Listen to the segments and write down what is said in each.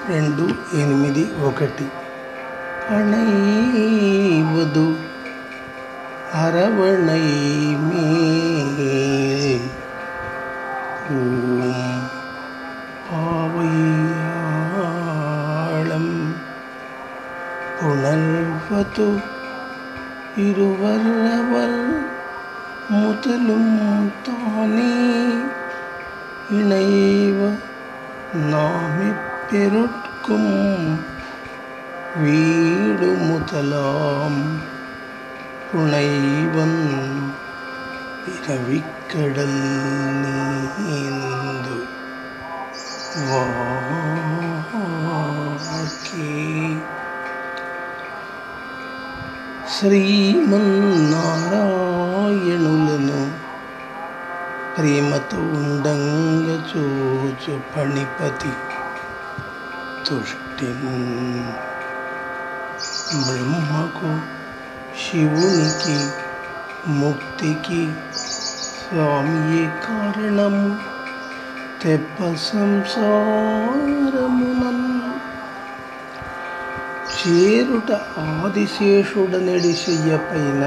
రెండు ఎనిమిది ఒకటి அணைவது அரவணை மேல் ஓம் பாவையாளம் புணர்வது இருவரவர் முதலும் தானே இணைவ நாமிப்பெருட்கும் வீடு முதலாம் புனைவன் பிறவிக்கடல் நீந்து వాకి శ్రీమన్నారాయణులను ప్రేమతో ఉండంగ చూచు పణిపతి తుష్టిన్ బ్రహ్మకు శివునికి ముక్తికి స్వామియే కారణము తెప్ప సంసారమునన్ చేరుట ఆదిశేషుడనడి చెయ్యపైన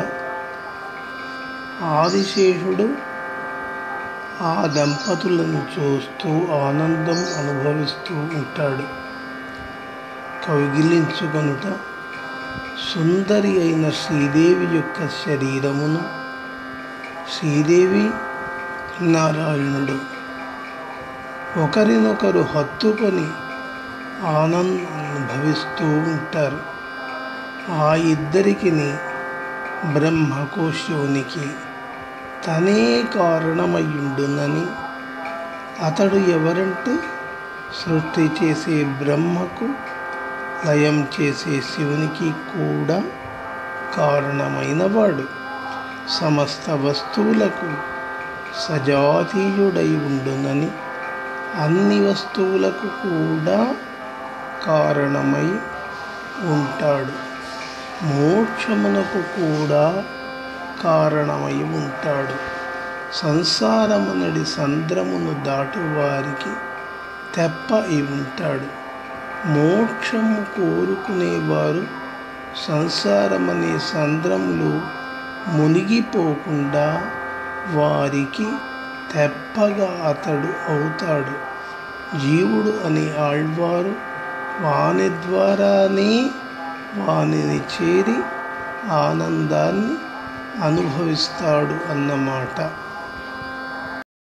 ఆదిశేషుడు ఆ దంపతులను చూస్తూ ఆనందం అనుభవిస్తూ ఉంటాడు కౌగిలించుకొనుట సుందరి అయిన శ్రీదేవి యొక్క శరీరమును శ్రీదేవి నారాయణుడు ఒకరినొకరు హత్తుకొని ఆనందం అనుభవిస్తూ ఉంటారు ఆ ఇద్దరికి బ్రహ్మకు శివునికి తనే కారణమయ్యుండునని అతడు ఎవరంటే సృష్టి చేసే బ్రహ్మకు లయం చేసే శివునికి కూడా కారణమైనవాడు సమస్త వస్తువులకు సజాతీయుడై ఉండునని అన్ని వస్తువులకు కూడా కారణమై ఉంటాడు మోక్షమునకు కూడా కారణమై ఉంటాడు సంసారమునడి సంద్రమును దాటు వారికి తెప్ప అయి ఉంటాడు మోక్షము కోరుకునేవారు సంసారమనే సంద్రములు మునిగిపోకుండా వారికి తెప్పగా అతడు అవుతాడు జీవుడు అనే ఆళ్వారు వాని ద్వారానే వానిని చేరి ఆనందాన్ని అనుభవిస్తాడు అన్నమాట